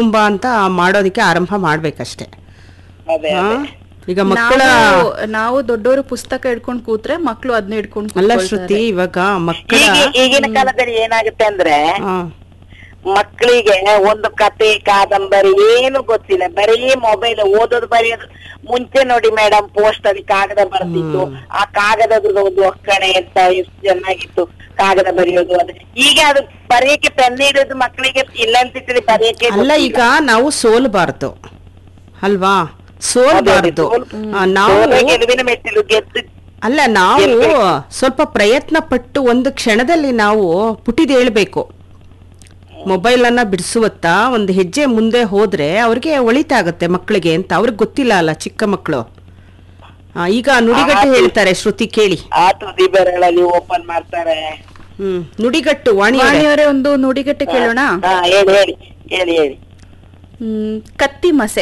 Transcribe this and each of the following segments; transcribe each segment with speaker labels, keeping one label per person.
Speaker 1: ಕುಟುಂಬ ಅಂತ ಮಾಡೋದಕ್ಕೆ ಆರಂಭ ಮಾಡ್ಬೇಕಷ್ಟೇ
Speaker 2: ಅದೇ
Speaker 1: ಹಾ?
Speaker 2: ಅದೇ
Speaker 1: ಈಗ ಮಕ್ಕಳ
Speaker 3: ನಾವು ನಾವು ದೊಡ್ಡವರು ಪುಸ್ತಕ ಹಿಡ್ಕೊಂಡು ಕೂತ್ರೆ ಮಕ್ಳು ಅದನ್ನ ಹಿಡ್ಕೊಂಡು
Speaker 1: ಅಲ್ಲ ಶ್ರುತಿ ಇವಾಗ ಮಕ್ಕಳ
Speaker 2: ಈಗ ಈಗಿನ ಕಾಲದಲ್ಲಿ ಏನಾಗುತ್ತೆ ಅಂದ್ರೆ
Speaker 1: ಹಾ.
Speaker 2: ಮಕ್ಕಳಿಗೆ ಒಂದು ಕತೆ ಕಾದಂಬರಿ ಏನು ಗೊತ್ತಿಲ್ಲ ಬರೀ ಮೊಬೈಲ್ ಓದೋದು ಬರೆಯೋದು ಮುಂಚೆ ನೋಡಿ ಮೇಡಮ್ ಪೋಸ್ಟ್ ಅಲ್ಲಿ ಕಾಗದ ಬರ್ತಿತ್ತು ಆ ಕಾಗದದ ಒಂದು ಒಕ್ಕಣೆ ಅಂತ ಎಷ್ಟು ಚೆನ್ನಾಗಿತ್ತು ಕಾಗದ ಬರೆಯೋದು ಅದು ಈಗ ಅದು ಬರೆಯಕ್ಕೆ ಪೆನ್ ಇಡೋದು ಮಕ್ಕಳಿಗೆ ಇಲ್ಲ ಅಂತಿದ್ರೆ ಬರೆಯಕ್ಕೆ
Speaker 1: ಅಲ್ಲ ಈಗ ನಾವು ಸೋಲ್ಬಾರ್ದು ಅಲ್ವಾ ಸೋಲ್ಬಾರ್ದು ಆ, ನಾವು
Speaker 2: ಸೋಲೆ ಗೆಲುವಿನ ಮೆಟ್ಟಿಲು ಗೆದ್ದು
Speaker 1: ಅಲ್ಲ ನಾವು ಸ್ವಲ್ಪ ಪ್ರಯತ್ನ ಪಟ್ಟು ಒಂದು ಕ್ಷಣದಲ್ಲಿ ನಾವು ಪುಟಿದೇಳ್ಬೇಕು ಮೊಬೈಲ್ ಅನ್ನ ಬಿಡಿಸುವತ್ತ ಒಂದು ಹೆಜ್ಜೆ ಮುಂದೆ ಹೋದ್ರೆ ಅವ್ರಿಗೆ ಒಳಿತಾಗುತ್ತೆ ಮಕ್ಕಳಿಗೆ ಅಂತ ಅವ್ರಿಗೆ ಗೊತ್ತಿಲ್ಲ ಅಲ್ಲ ಚಿಕ್ಕ ಮಕ್ಕಳು ಈಗ ನುಡಿಗಟ್ಟು ಹೇಳ್ತಾರೆ ಶ್ರುತಿ ಕೇಳಿ
Speaker 2: ಆ ತುದಿ ಬೆರಳಲ್ಲಿ ಓಪನ್ ಮಾಡ್ತಾರೆ
Speaker 1: ಹ್ಮ್ ನುಡಿಗಟ್ಟು ವಾಣಿ
Speaker 3: ವಾಣಿಯವರೇ ಒಂದು ನುಡಿಗಟ್ಟೆ ಕೇಳೋಣ
Speaker 2: ಹಾ ಹೇಳಿ ಹೇಳಿ ಹೇಳಿ ಹೇಳಿ
Speaker 3: ಹ್ಮ್, ಕತ್ತಿ ಮಸೆ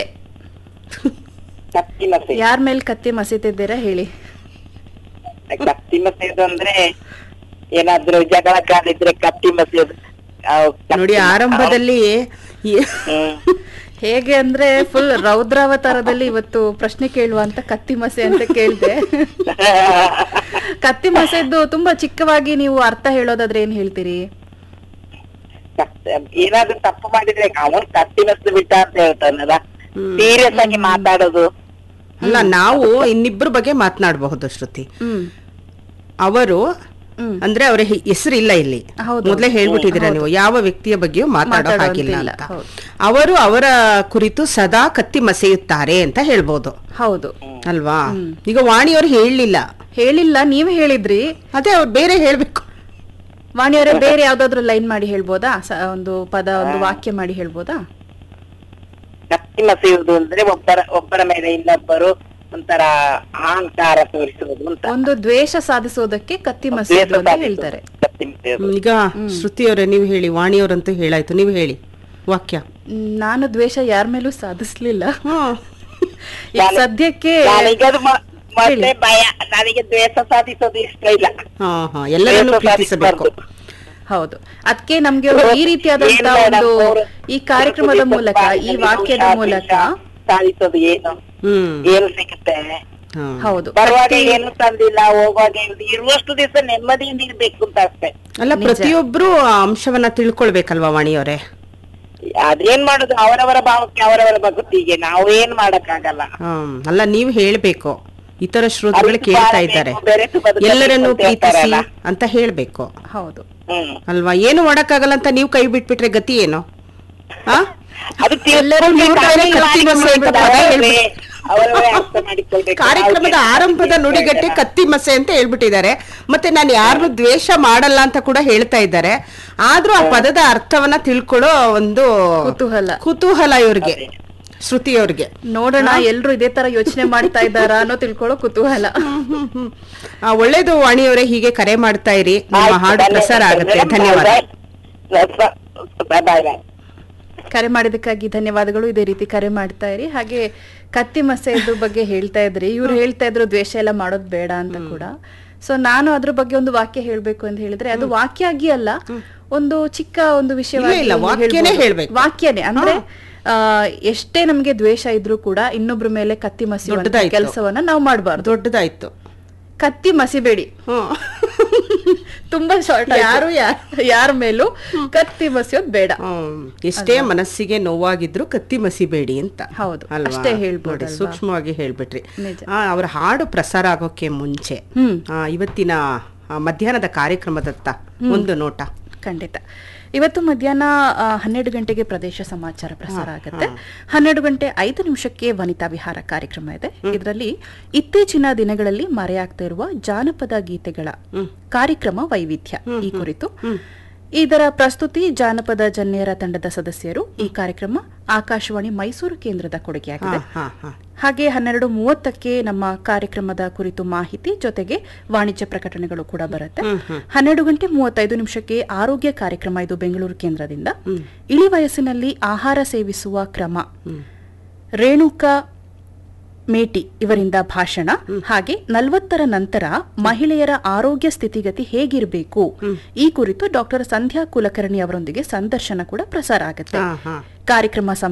Speaker 2: ಕತ್ತಿ ಮತ್ತೆ
Speaker 3: ಯಾರ ಮೇಲೆ ಕತ್ತಿ ಮಸೀತಿದ್ದೀರಾ ಹೇಳಿ
Speaker 2: ಕತ್ತಿ ಮಸೆಯೋದು ಅಂದ್ರೆ ಏನಾದ್ರೂ ಜಗಳ ಕಾಲಿದ್ರೆ ಕತ್ತಿ ಮಸೆಯೋದು ಆ ಕತ್ತಿ-
Speaker 1: ನೋಡಿ ಆರಂಭದಲ್ಲಿ ಈ-
Speaker 2: ಹ್ಮ್.
Speaker 3: ಹೇಗೆ ಅಂದ್ರೆ ಫುಲ್ ರೌದ್ರಾವತಾರದಲ್ಲಿ ಇವತ್ತು ಪ್ರಶ್ನೆ ಕೇಳುವ ಅಂತ ಕತ್ತಿ ಮಸೆ ಅಂತ ಕೇಳಿದೆ ಕತ್ತಿ ಮಸೆದ್ದು ತುಂಬಾ ಚಿಕ್ಕವಾಗಿ ನೀವು ಅರ್ಥ ಹೇಳೋದಾದ್ರೆ ಏನ್ ಹೇಳ್ತೀರಿ
Speaker 2: ಕತ್ತಿ- ಏನಾದ್ರೂ ತಪ್ಪು ಮಾಡಿದ್ರೆ ಅವನ್ ಕತ್ತಿ ಮಸ್ತು ಬಿಟ್ಟ ಅಂತ ಹೇಳ್ತಾನಲ್ಲ ಸೀರಿಯಸ್ ಆಗಿ ಮಾತಾಡೋದು
Speaker 1: ಅಲ್ಲ ನಾವು ಇನ್ನಿಬ್ಬರ ಬಗ್ಗೆ ಮಾತನಾಡಬಹುದು ಶ್ರುತಿ
Speaker 3: ಹ್ಮ್
Speaker 1: ಅವರು
Speaker 3: ಹ್ಮ್.
Speaker 1: ಅಂದ್ರೆ ಅವರ ಹೆಸರು ಇಲ್ಲ ಇಲ್ಲಿ
Speaker 3: ಹೌದು.
Speaker 1: ಮೊದಲೇ ಹೇಳ್ಬಿಟ್ಟಿದ್ದೀರಾ ನೀವು ಯಾವ ವ್ಯಕ್ತಿಯ ಬಗ್ಗೆಯೂ ಮಾತಾಡೋ ಹಾಗಿಲ್ಲ
Speaker 3: ಮಾತಾಡೋಂತಿಲ್ಲ,
Speaker 1: ಅಂತ
Speaker 3: ಹೌದು.
Speaker 1: ಅವರು ಅವರ ಕುರಿತು ಸದಾ ಕತ್ತಿ ಮಸೆಯುತ್ತಾರೆ ಅಂತ ಹೇಳ್ಬೋದು
Speaker 3: ಹೌದು
Speaker 1: ಅಲ್ವಾ ಈಗ ವಾಣಿಯವರು ಹೇಳಲಿಲ್ಲ
Speaker 3: ಹೇಳಿಲ್ಲ ನೀವ್ ಹೇಳಿದ್ರಿ
Speaker 1: ಅದೇ ಅವ್ರು ಬೇರೆ ಹೇಳ್ಬೇಕು
Speaker 3: ವಾಣಿಯವರೇ ಬೇರೆ ಯಾವ್ದಾದ್ರು ಲೈನ್ ಮಾಡಿ ಹೇಳ್ಬೋದಾ ಸ- ಒಂದು ಪದ ಒಂದು ವಾಕ್ಯ ಮಾಡಿ ಹೇಳ್ಬೋದಾ
Speaker 2: ಕತ್ತಿ ಮಸೆಯುವುದು ಅಂದ್ರೆ ಒಬ್ಬರ ಒಬ್ಬರ ಮೇಲೆ ಇನ್ನೊಬ್ಬರು ಒಂಥರ ಅಹಂಕಾರ ತೋರಿಸುವುದು ಅಂತ
Speaker 3: ಒಂದು ದ್ವೇಷ ಸಾಧಿಸೋದಕ್ಕೆ ಕತ್ತಿ ಮಸೀದು ಅಂತ ಹೇಳ್ತಾರೆ
Speaker 2: ಕತ್ತಿ ಮಸೆಯೋದು
Speaker 1: ಈಗ ಶ್ರುತಿಯವರೇ ನೀವು ಹೇಳಿ ವಾಣಿಯವರಂತೂ ಹೇಳಾಯ್ತು ನೀವು ಹೇಳಿ ವಾಕ್ಯ
Speaker 3: ಹ್ಮ್, ನಾನು ದ್ವೇಷ ಯಾರ ಮೇಲೂ ಸಾಧಿಸ್ಲಿಲ್ಲ
Speaker 1: ಹ್ಮ್
Speaker 3: ಈಗ ಸದ್ಯಕ್ಕೆ
Speaker 2: ನನಗೆ ಅದು ಮ- ಮತ್ತೆ ಭಯ ನನಗೆ ದ್ವೇಷ ಸಾಧಿಸೋದು ಇಷ್ಟ ಇಲ್ಲ
Speaker 1: ಹಾ ಹಾ ಎಲ್ಲರನ್ನೂ
Speaker 2: ದ್ವೇಷ
Speaker 1: ಪ್ರೀತಿಸಬೇಕು
Speaker 2: ಸಾಧಿಸ್ಬಾರ್ದು.
Speaker 3: ಹೌದು ಅದಕ್ಕೆ ನಮ್ಗೆ ಒಂದು ಈ ರೀತಿಯಾದಂತ
Speaker 2: ಏನ್ ಮೇಡಮ್
Speaker 3: ಒಂದು
Speaker 2: ಅವ್ರು
Speaker 3: ಈ ಕಾರ್ಯಕ್ರಮದ
Speaker 2: ಸ್ವಲ್ಪ
Speaker 3: ಮೂಲಕ ಈ
Speaker 2: ಸ್ವಲ್ಪ
Speaker 3: ವಾಕ್ಯದ
Speaker 2: ಶಾಂತಿ
Speaker 3: ಮೂಲಕ
Speaker 2: ಸಾಧಿಸೋದು ಏನು
Speaker 1: ಹ್ಮ್
Speaker 2: ಏನು ಸಿಗುತ್ತೆ
Speaker 1: ಹಾ.
Speaker 3: ಹೌದು
Speaker 2: ಬರುವಾಗ ಏನು ತಂದಿಲ್ಲ ಹೋಗುವಾಗ ಏನು ಇರುವಷ್ಟು ದಿವಸ ನೆಮ್ಮದಿಯಿಂದ ಇರ್ಬೇಕು ಅಂತ ಅಷ್ಟೇ
Speaker 1: ಅಲ್ಲ ಪ್ರತಿಯೊಬ್ರು ಆ ಅಂಶವನ್ನ ತಿಳ್ಕೊಳ್ಬೇಕಲ್ವಾ ವಾಣಿಯವರೇ
Speaker 2: ಅದೇನ್ ಮಾಡುದು ಅವರವರ ಭಾವಕ್ಕೆ ಅವರವರ ಭಕ್ತಿಗೆ ನಾವು ಏನ್ ಮಾಡಕ್ಕಾಗಲ್ಲ
Speaker 1: ಹ್ಮ್ ಅಲ್ಲ ನೀವು ಹೇಳ್ಬೇಕು ಇತರ ಶ್ರೋತೃಗಳು
Speaker 2: ಅರಿತು
Speaker 1: ಕೇಳ್ತಾ
Speaker 2: ಬಾಳಬೇಕು,
Speaker 1: ಇದ್ದಾರೆ
Speaker 2: ಬೆರೆತು ಬದುಕಬೇಕು
Speaker 1: ಎಲ್ಲರನ್ನೂ
Speaker 2: ಅಂತ
Speaker 1: ಪ್ರೀತಿಸಿ
Speaker 2: ಹೇಳ್ತಾರಲ್ಲ.
Speaker 1: ಅಂತ ಹೇಳ್ಬೇಕು
Speaker 3: ಹೌದು
Speaker 2: ಹ್ಮ್
Speaker 1: ಅಲ್ವಾ ಏನು ಮಾಡಕ್ಕಾಗಲ್ಲ ಅಂತ ನೀವು ಕೈ ಬಿಟ್ಬಿಟ್ರೆ ಗತಿ ಏನು ಆ?
Speaker 2: ಅದು
Speaker 1: ಎಲ್ಲರೂ ಇವ್ರ ಮೇಲೆ ಕತ್ತಿ ಮಸೆ ಅಂತ ಪದ ಹೇಳ್ಬಿಟ್ಟು-
Speaker 2: ಅವರವರೇ ಅರ್ಥ ಮಾಡಿಕೊಳ್ಬೇಕು
Speaker 1: ಕಾರ್ಯಕ್ರಮದ ಆರಂಭದ ನುಡಿಗಟ್ಟೆ ಕತ್ತಿ ಮಸೆ ಅಂತ ಹೇಳ್ಬಿಟ್ಟಿದ್ದಾರೆ ಮತ್ತೆ ನಾನು ಯಾರನ್ನು ದ್ವೇಷ ಮಾಡಲ್ಲ ಅಂತ ಕೂಡ ಹೇಳ್ತಾ ಇದ್ದಾರೆ ಆದ್ರೂ ಆ ಪದದ ಅರ್ಥವನ್ನ ತಿಳ್ಕೊಳ್ಳೋ ಒಂದು
Speaker 3: ಕುತೂಹಲ
Speaker 1: ಕುತೂಹಲ ಇವ್ರಿಗೆ ಶ್ರುತಿಯವ್ರಿಗೆ
Speaker 3: ನೋಡೋಣ ಎಲ್ರು ಇದೇ ತರ ಯೋಚನೆ ಮಾಡ್ತಾ ಇದ್ದಾರಾ ಅನ್ನೋ ತಿಳ್ಕೊಳ್ಳೋ ಕುತೂಹಲ
Speaker 1: ಆ, ಒಳ್ಳೇದು ವಾಣಿಯವರೇ ಹೀಗೆ ಕರೆ ಮಾಡ್ತಾ ಇರಿ ನಿಮ್ಮ ಹಾಡು ಪ್ರಸಾರ ಆಗುತ್ತೆ ಧನ್ಯವಾದ
Speaker 2: ಬಾಯ್ ಬಾಯ್
Speaker 3: ಕರೆ ಮಾಡಿದಕ್ಕಾಗಿ ಧನ್ಯವಾದಗಳು ಇದೇ ರೀತಿ ಕರೆ ಮಾಡ್ತಾ ಇರಿ ಹಾಗೆ ಕತ್ತಿ ಮಸೆದು ಬಗ್ಗೆ ಹೇಳ್ತಾ ಇದ್ರಿ ಇವ್ರು ಹೇಳ್ತಾ ಇದ್ರು ದ್ವೇಷ ಎಲ್ಲ ಮಾಡೋದು ಬೇಡ ಅಂತ ಕೂಡ ಸೊ ನಾನು ಅದ್ರ ಬಗ್ಗೆ ಒಂದು ವಾಕ್ಯ ಹೇಳ್ಬೇಕು ಅಂತ ಹೇಳಿದ್ರೆ ಅದು ವಾಕ್ಯ ಆಗಿ ಅಲ್ಲ ಒಂದು ಚಿಕ್ಕ ಒಂದು ವಿಷಯವಾಗಿ
Speaker 1: ಇಲ್ಲ, ವಾಕ್ಯನೇ
Speaker 3: ಹೇಳ್ಬೋದು.
Speaker 1: ಹೇಳ್ಬೇಕು.
Speaker 3: ವಾಕ್ಯನೇ ಅಂದ್ರೆ ಆ, ಎಷ್ಟೇ ನಮ್ಗೆ ದ್ವೇಷ ಇದ್ರೂ ಕೂಡ ಇನ್ನೊಬ್ರ ಮೇಲೆ ಕತ್ತಿ ಮಸಿಯುವಂತ
Speaker 1: ದೊಡ್ಡದಾಯ್ತು.
Speaker 3: ಕೆಲಸವನ್ನ ನಾವು ಮಾಡಬಾರ್ದು
Speaker 1: ದೊಡ್ಡದಾಯ್ತು
Speaker 3: ಕತ್ತಿ ಮಸಿಬೇಡಿ
Speaker 1: ಹ್ಮ್.
Speaker 3: ತುಂಬಾ ಶಾರ್ಟ್
Speaker 1: ಯಾರು ಯಾ-
Speaker 3: ಯಾರ ಮೇಲೂ ಕತ್ತಿ ಮಸಿಯೋದ್ ಬೇಡ
Speaker 1: ಹ್ಮ್. ಎಷ್ಟೇ ಮನಸ್ಸಿಗೆ ನೋವಾಗಿದ್ರು ಕತ್ತಿ ಮಸಿಬೇಡಿ ಅಂತ
Speaker 3: ಹೌದು,
Speaker 1: ಅಲ್ವಾ?
Speaker 3: ಅಷ್ಟೇ ಹೇಳ್ಬೋದು
Speaker 1: ನೋಡಿ,
Speaker 3: ಅಲ್ವಾ?
Speaker 1: ಸೂಕ್ಷ್ಮವಾಗಿ ಹೇಳ್ಬಿಟ್ರಿ
Speaker 3: ನಿಜ.
Speaker 1: ಆ, ಅವರ ಹಾಡು ಪ್ರಸಾರ ಆಗೋಕೆ ಮುಂಚೆ
Speaker 3: ಹ್ಮ್.
Speaker 1: ಆ, ಇವತ್ತಿನ ಆ, ಮಧ್ಯಾಹ್ನದ ಕಾರ್ಯಕ್ರಮದತ್ತ ಒಂದು ನೋಟ
Speaker 3: ಖಂಡಿತ ಇವತ್ತು ಮಧ್ಯಾಹ್ನ ಆ, ಹನ್ನೆರಡು ಗಂಟೆಗೆ ಪ್ರದೇಶ ಸಮಾಚಾರ ಪ್ರಸಾರ ಆಗುತ್ತೆ ಹನ್ನೆರಡು ಗಂಟೆ ಐದು ನಿಮಿಷಕ್ಕೆ ವನಿತಾ ವಿಹಾರ ಕಾರ್ಯಕ್ರಮ ಇದೆ ಇದರಲ್ಲಿ ಇತ್ತೀಚಿನ ದಿನಗಳಲ್ಲಿ ಮರೆಯಾಗ್ತಾ ಇರುವ ಜಾನಪದ ಗೀತೆಗಳ ಕಾರ್ಯಕ್ರಮ ವೈವಿಧ್ಯ ಈ ಕುರಿತು ಇದರ ಪ್ರಸ್ತುತಿ ಜಾನಪದ ಜನ್ಯರ ತಂಡದ ಸದಸ್ಯರು ಈ ಕಾರ್ಯಕ್ರಮ ಆಕಾಶವಾಣಿ ಮೈಸೂರು ಕೇಂದ್ರದ ಕೊಡುಗೆಯಾಗಿದೆ
Speaker 1: ಹಾ ಹಾ
Speaker 3: ಹಾಗೆ ಹನ್ನೆರಡು ಮೂವತ್ತಕ್ಕೆ ನಮ್ಮ ಕಾರ್ಯಕ್ರಮದ ಕುರಿತು ಮಾಹಿತಿ ಜೊತೆಗೆ ವಾಣಿಜ್ಯ ಪ್ರಕಟಣೆಗಳು ಕೂಡ ಬರುತ್ತೆ ಹನ್ನೆರಡು ಗಂಟೆ ಮೂವತ್ತೈದು ನಿಮಿಷಕ್ಕೆ ಆರೋಗ್ಯ ಕಾರ್ಯಕ್ರಮ ಇದು ಬೆಂಗಳೂರು ಕೇಂದ್ರದಿಂದ ಇಳಿ ವಯಸ್ಸಿನಲ್ಲಿ ಆಹಾರ ಸೇವಿಸುವ ಕ್ರಮ ರೇಣುಕಾ ಮೇಟಿ ಇವರಿಂದ ಭಾಷಣ ಹಾಗೆ ನಲವತ್ತರ ನಂತರ ಮಹಿಳೆಯರ ಆರೋಗ್ಯ ಸ್ಥಿತಿಗತಿ ಹೇಗಿರಬೇಕು ಈ ಕುರಿತು ಡಾಕ್ಟರ್ ಸಂಧ್ಯಾ ಕುಲಕರ್ಣಿ ಅವರೊಂದಿಗೆ ಸಂದರ್ಶನ ಕೂಡ ಪ್ರಸಾರ ಆಗುತ್ತೆ
Speaker 1: ಹಾ ಹಾ
Speaker 3: ಕಾರ್ಯಕ್ರಮ